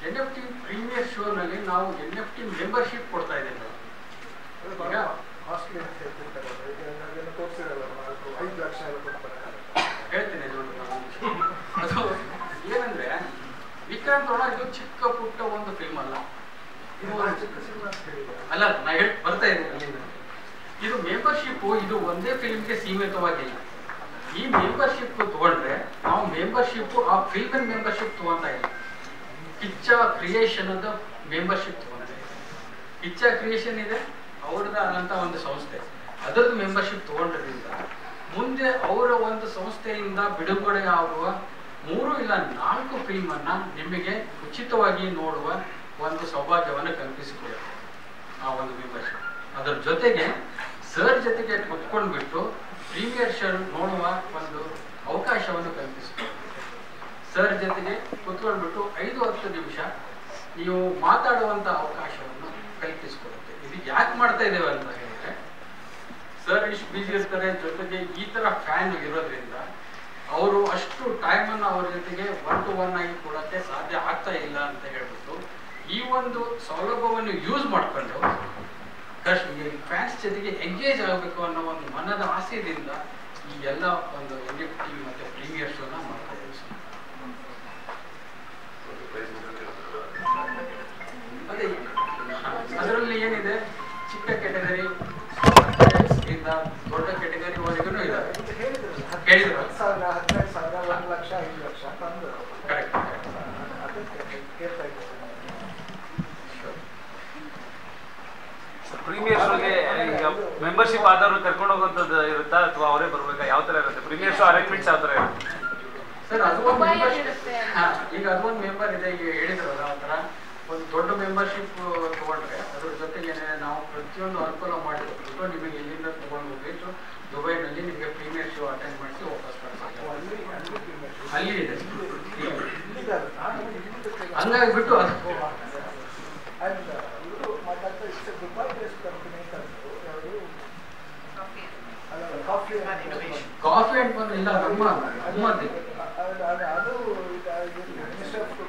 N F T premier ಶೋನಲ್ಲಿ ನಾವು N F T membership ಕೊಡ್ತಾ ಇದ್ದೀವಿ ನಾವು. ಅದು ಬಹಳ ಕಾಸ್ಟ್ಲಿ ಅಂತ ಹೇಳ್ತಿರ್ತಾರೆ ಅವ್ರು. ಈಗ ಅದನ್ನು ತೋರಿಸಿರಲ್ಲ ಅದು ಐದು ಲಕ್ಷ ಎಲ್ಲ ಕೊಡ್ತಾರೆ ಹೇಳ್ತೀನಿ ನೋಡಿ ನಾನು. ಅದು ಏನಂದ್ರೆ ವಿಕ್ರಾಂತ್ ಒಳ ಇದು ಚಿಕ್ಕ ಪುಟ್ಟ ಒಂದು ಫಿಲ್ಮ್ ಅಲ್ಲ ಇದು ಬಹಳ ಒಂದು ಚಿಕ್ಕ ಸಿನಿಮಾ ಅಂತ ಹೇಳಿದ್ದಾರೆ ಅಲ್ಲ ನಾ ಹೇಳಿ ಬರ್ತಾ ಇದ್ದೀನಿ ಅಲ್ಲಿಂದ ಇದು ಮೆಂಬರ್ಶಿಪ್ ಇದು ಒಂದೇ ಫಿಲ್ಮ್ಗೆ ಸೀಮಿತವಾಗಿಲ್ಲ ಈ ಮೆಂಬರ್ಶಿಪ್ ತಗೊಂಡ್ರೆ ನಾವು ಮೆಂಬರ್ಶಿಪ್ ಆ ಫಿಲ್ಮ್ ಮೆಂಬರ್ಶಿಪ್ ತಗೊಂತಾ ಇಲ್ಲ ಕಿಚ್ಚ ಕ್ರಿಯೇಷನ್ ಅಂತ ಮೆಂಬರ್ಶಿಪ್ ತಗೊಂಡ್ರೆ ಕಿಚ್ಚ ಕ್ರಿಯೇಷನ್ ಇದೆ ಅವ್ರದ್ದು ಆದಂತ ಒಂದು ಸಂಸ್ಥೆ ಅದರದ್ದು ಮೆಂಬರ್ಶಿಪ್ ತಗೊಂಡ್ರಿಂದ ಮುಂದೆ ಅವರ ಒಂದು ಸಂಸ್ಥೆಯಿಂದ ಬಿಡುಗಡೆ ಆಗುವ ಮೂರು ಇಲ್ಲ ನಾಲ್ಕು ಫಿಲ್ಮ್ ಅನ್ನ ನಿಮಗೆ ಉಚಿತವಾಗಿ ನೋಡುವ ಒಂದು ಸೌಭಾಗ್ಯವನ್ನು ಕಲ್ಪಿಸಿಕೊಡುತ್ತೆ ಆ ಒಂದು ಮೆಂಬರ್ಶಿಪ್ ಅದರ ಜೊತೆಗೆ ಸರ್ ಜೊತೆಗೆ ಕುತ್ಕೊಂಡ್ಬಿಟ್ಟು ಪ್ರೀಮಿಯರ್ ಶೋ ನೋಡುವ ಒಂದು ಅವಕಾಶವನ್ನು ಕಲ್ಪಿಸಿಕೊಡುತ್ತೆ ಸರ್ ಜೊತೆಗೆ ಕುತ್ಕೊಂಡ್ಬಿಟ್ಟು ಐದು ಹತ್ತು ನಿಮಿಷ ನೀವು ಮಾತಾಡುವಂತ ಅವಕಾಶವನ್ನು ಕಲ್ಪಿಸಿಕೊಡುತ್ತೆ ಇದು ಯಾಕೆ ಮಾಡ್ತಾ ಇದ್ದೇವೆ ಅಂತ ಹೇಳಿದ್ರೆ ಸರ್ ಇಷ್ಟು ಬಿಸಿ ಇರ್ತಾರೆ ಜೊತೆಗೆ ಈ ತರ ಫ್ಯಾನ್ ಇರೋದ್ರಿಂದ ಅವರು ಅಷ್ಟು ಟೈಮನ್ನು ಅವ್ರ ಜೊತೆಗೆ ಒನ್ ಟು ಒನ್ ಆಗಿ ಕೊಡಕ್ಕೆ ಸಾಧ್ಯ ಆಗ್ತಾ ಇಲ್ಲ ಅಂತ ಹೇಳ್ಬಿಟ್ಟು ಈ ಒಂದು ಸೌಲಭ್ಯವನ್ನು ಯೂಸ್ ಮಾಡ್ಕೊಂಡು ಫ್ಯಾನ್ಸ್ ಜೊತೆಗೆ ಎಂಗೇಜ್ ಆಗಬೇಕು ಅನ್ನೋ ಒಂದು ಮನದ ಆಸೆಯಿಂದ ಈ ಎಲ್ಲ ಒಂದು ಎನ್ ಎಫ್ ಟಿ ಮತ್ತೆ ಪ್ರೀಮಿಯರ್ ಶೋನ ಮಾಡ್ತಾ ಇದ್ದೀವಿ ಸರ್ ಅದೇ ಅದರಲ್ಲಿ ಏನಿದೆ ಚಿಕ್ಕ ಕೆಟಗರಿ ಇಂದ ದೊಡ್ಡ ಕೆಟಗರಿ ವರೆಗೂ ಇದೆ ಅಂತ ಹೇಳಿದ್ರು ಹೇಳಿದ್ರು. ಹತ್ತು ಸಾವಿರ ಹದಿನೈದು ಸಾವಿರ ಒಂದು ಲಕ್ಷ ಐದು ಲಕ್ಷ ಅಂತ ಅಂದ್ರು ಕರೆಕ್ಟ್ ಅದಕ್ಕೆ ಕೇಳ್ತಾ ಇದ್ದಾರೆ ಪ್ರೀಮಿಯರ್ ಶೋಗೆ ಈಗ ಮೆಂಬರ್ಶಿಪ್ ಆದವರು ಕರ್ಕೊಂಡು ಹೋಗುವಂಥದ್ದು ಇರುತ್ತಾ ಅಥವಾ ಅವರೇ ಬರ್ಬೇಕಾ ಯಾವ ತರ ಇರುತ್ತೆ ಪ್ರೀಮಿಯರ್ ಶೋ ಅರೇಂಜ್ಮೆಂಟ್ಸ್ ಯಾವ ತರ ಇರುತ್ತೆ ಸರ್ ಅದು ಒಂದು Mobile membership- ಇರುತ್ತೆ. ಹಾ, ಈಗ ಅದೊಂದು ಮೆಂಬರ್ ಇದೆ ಈಗ ಹೇಳಿದ್ರಲ್ಲ ಆ ಥರ ಒಂದು ದೊಡ್ಡ ಮೆಂಬರ್ಶಿಪ್ ತಗೊಂಡ್ರೆ ಅದ್ರ ಜೊತೆಗೆ ಏನಿದೆ ನಾವು ಪ್ರತಿಯೊಂದು ಅನುಕೂಲ ಮಾಡಿಕೊಟ್ಬಿಟ್ಟು ನಿಮಗೆ ಎಲ್ಲಿಂದ ತಗೊಂಡು ಹೋಗ್ಬಿಟ್ಟು ದುಬೈನಲ್ಲಿ ನಿಮಗೆ ಪ್ರೀಮಿಯರ್ ಶೋ ಅಟೆಂಡ್ ಮಾಡಿಸಿ ವಾಪಸ್ ಕಳ್ಸೋದು ಅಲ್ಲಿ ಅಲ್ಲಿ ಪ್ರೀಮಿಯರ್ ಶೋ. ಅಲ್ಲಿ ಇದೆ ಇಲ್ಲಿದೆ ಅದು. ನಾನು ಇಲ್ಲಿ ಹಂಗಾಗಿ ಬಿಟ್ಟು ಅದು ಅಂಡ್ ಇವರು ಮಾತಾಡ್ತಾ ಇಟ್ಸ್ ದುಬೈ ಬೇಸ್ಡ್ ಕಂಪನಿ ಅಂತ ಅಂದ್ರು ಯಾವುದು ಅಲ್ಲ ಕಾಫಿ ಕಾಫಿ ಅಂಡ್ ಬಂದು ಇಲ್ಲ ನಮ್ಮ ನಮ್ಮದೇ ಅದು ಅದು- ಅದು ಮಿನಿಸ್ಟರ್ ಆಫ್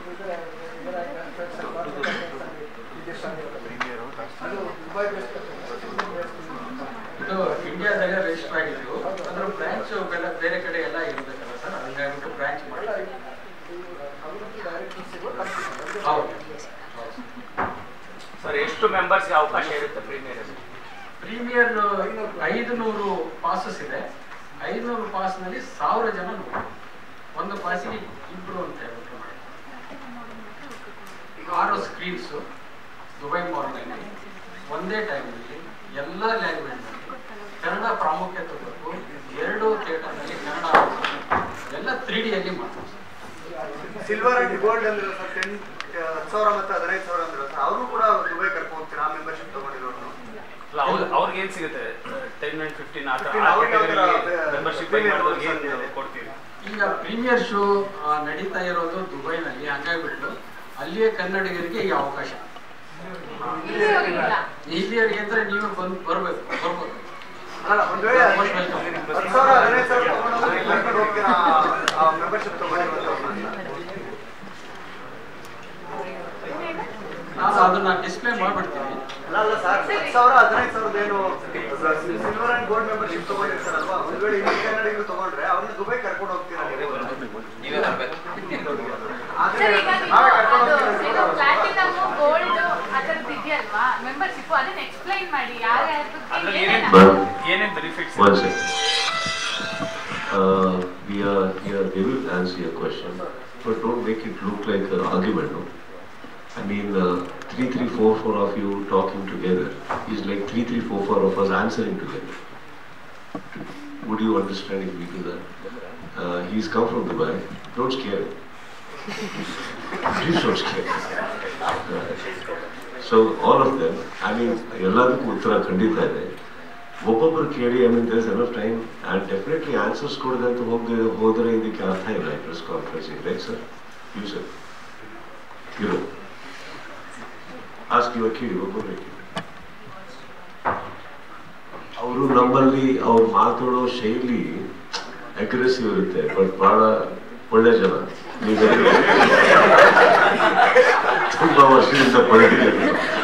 ಅದು ದುಬೈ ಬೇಸ್ಡ್ ಇದು ಇಂಡಿಯಾದಾಗ ರಿಜಿಸ್ಟರ್ ಆಗಿದ್ದು ಅದ್ರ ಬ್ರಾಂಚ್ ಬೇರೆ ಬೇರೆ ಕಡೆ ಎಲ್ಲ ಇರ್ಬೇಕಲ್ಲ ಸರ್ ಹಂಗಾಗ್ಬಿಟ್ಟು ಬ್ರಾಂಚ್ ಮಾಡಿ ಅವ್ರದ್ದು ಡೈರೆಕ್ಟರ್ ಸಿಗೋ ಕಂಪನಿ ಹೌದು ಸರ್ ಎಷ್ಟು ಮೆಂಬರ್ಸ್ಗೆ ಅವಕಾಶ ಇರುತ್ತೆ ಪ್ರೀಮಿಯರ್ ಅಲ್ಲಿ ಪ್ರೀಮಿಯರ್ ಐದುನೂರು ಪಾಸಸ್ ಇದೆ ಐದುನೂರು ಪಾಸ್ನಲ್ಲಿ ಸಾವಿರ ಜನ ನೋಡ್ಬೋದು ಒಂದು ಪಾಸಿಗೆ ಇಬ್ರು ಅಂತ ಹೇಳ್ಬಿಟ್ಟು ಮಾಡಿ ಈಗ ಆರು ಸ್ಕ್ರೀನ್ಸು ದುಬೈ ಮಾಲ್ನಲ್ಲಿ ಒಂದೇ ಟೈಮಲ್ಲಿ ಎಲ್ಲ ಲ್ಯಾಂಗ್ವೇಜ್ನಲ್ಲಿ ಕನ್ನಡ ಪ್ರಾಮುಖ್ಯತೆ ಬೇಕು ಎರಡು ಥಿಯೇಟರ್ನಲ್ಲಿ ಕನ್ನಡ ಎಲ್ಲ ತ್ರೀ ಡಿಯಲ್ಲಿ ಮಾಡ್ತಾರೆ ಸಿಲ್ವರ್ ಅಂಡ್ ಗೋಲ್ಡ್ ಅಂದ್ರೆ ಸರ್ ಟೆನ್ ಹತ್ತು ಸಾವಿರ ಮತ್ತೆ ಹದಿನೈದು ಸಾವಿರ ಅಂದ್ರೆ ಸರ್ ಅವರು ಕೂಡ ದುಬೈ ಕರ್ಕೊಂಡು ಹೋಗ್ತೀರಾ ಮೆಂಬರ್ಶಿಪ್ ತಗೊಂಡಿರೋರು ಅಲ್ಲ ಅವ್ರು ಅವ್ರಿಗೆ ಏನ್ ಸಿಗುತ್ತೆ ಟೆನ್ ಅಂಡ್ ಫಿಫ್ಟೀನ್ ಆ 15 ಅವ್ರಿಗೆ ಯಾವ ತರ ಮೆಂಬರ್ಶಿಪ್ premium ಮಾಡಿದವ್ರಿಗೆ offers ಏನು ಇದೆ? ಕೊಡ್ತೀವಿ ಈಗ ಪ್ರೀಮಿಯರ್ ಶೋ ನಡೀತಾ ಇರೋದು ದುಬೈನಲ್ಲಿ ಹಂಗಾಗ್ಬಿಟ್ಟು ಅಲ್ಲಿಯೇ ಕನ್ನಡಿಗರಿಗೆ ಈ ಅವಕಾಶ ಇಲ್ಲಿಯವರಿಗಿಲ್ಲ. ಇಲ್ಲಿಯವರಿಗೆ ಅಂದ್ರೆ ನೀವು ಬಂದು ಬರ್ಬೇಕು ಬರ್ಬೋದು ಅಲ್ಲ ಒಂದ್ ವೇಳೆ Most welcome. ಹತ್ತು ಸಾವಿರ ಹದಿನೈದು ಸಾವಿರ ತಗೊಂಡೋದ್ರೆ ಇಲ್ಲಿ ಕರ್ಕೊಂಡು ಹೋಗ್ತೀರಾ ಆ ಮೆಂಬರ್ಶಿಪ್ ತಗೊಂಡಿರೋಂಥವ್ರನ್ನ ನಾನು ಅದನ್ನ ಡಿಸ್ಪ್ಲೇ ಮಾಡ್ಬಿಡ್ತೀನಿ ಅಲ್ಲ ಅಲ್ಲ ಸರ್ ಹತ್ತು ಸಾವಿರ ಹದಿನೈದು ಸಾವಿರದ ಏನು ಸಿಲ್ವರ್ ಅಂಡ್ ಗೋಲ್ಡ್ ಮೆಂಬರ್ಶಿಪ್ ತಗೊಂಡಿರ್ತಾರಲ್ವಾ ಒಂದ್ ವೇಳೆ ಇಲ್ಲಿ ಕನ್ನಡಿಗರು ತಗೊಂಡ್ರೆ ಅವ್ರನ್ನ ದುಬೈ ಕರ್ಕೊಂಡು ಹೋಗ್ತೀರಾ ನೀವು? ಆದ್ರೆ ಸರ್, ಈಗ ನೀವು ನಾವೇ ಕರ್ಕೊಂಡು ಅದು ಹೋಗ್ತೀವಿ ಇದು ಪ್ಲಾಟಿನಮ್ ಗೋಲ್ಡ್ ಆ ಥರದ್ದು ಇದೆಯಲ್ವಾ ಮೆಂಬರ್ಶಿಪ್ ಅದನ್ನ ಎಕ್ಸ್ಪ್ಲೈನ್ ಮಾಡಿ ಯಾರ್ಯಾರ್ದು ಅದ್ರಲ್ಲಿ ಏನೇನು ಏನೇನ್ ಏನೇನ್ benefits One second. Uh, we are here, they will answer your question, but don't make it look like an argument, no? I mean, uh, three, three, four, four of you talking together is like three, three, four, four of us answering together. Would you understand if we do that? Uh, he's come from Dubai, don't scare him. Please don't scare him. Uh, So all of them, I mean, ಎಲ್ಲದಕ್ಕೂ ಉತ್ತರ ಖಂಡಿತ ಇದೆ ಒಬ್ಬೊಬ್ರು ಕೇಳಿ I mean there's enough time and definitely answers ಕೊಡದೆ ಅಂತ ಹೋಗಿ ಹೋದರೆ ಇದಕ್ಕೆ ಅರ್ಥ ಇಲ್ಲ press conferencing right sir you sir ಇರೋ ಆಸ್ಕ್ ಇವಾಗ ಕೇಳಿ ಒಬ್ಬೊಬ್ಬರೇ ಕೇಳಿ ಅವರು ನಮ್ಮಲ್ಲಿ ಅವ್ರು ಮಾತಾಡೋ ಶೈಲಿ ಅಗ್ರೆಸಿವ್ ಇರುತ್ತೆ ಬಟ್ ಬಹಳ ಒಳ್ಳೆ ಜನ ನೀವೆಲ್ಲರೂ ವರ್ಷದಿಂದ ಪೊಲಿಟಿಕಲ್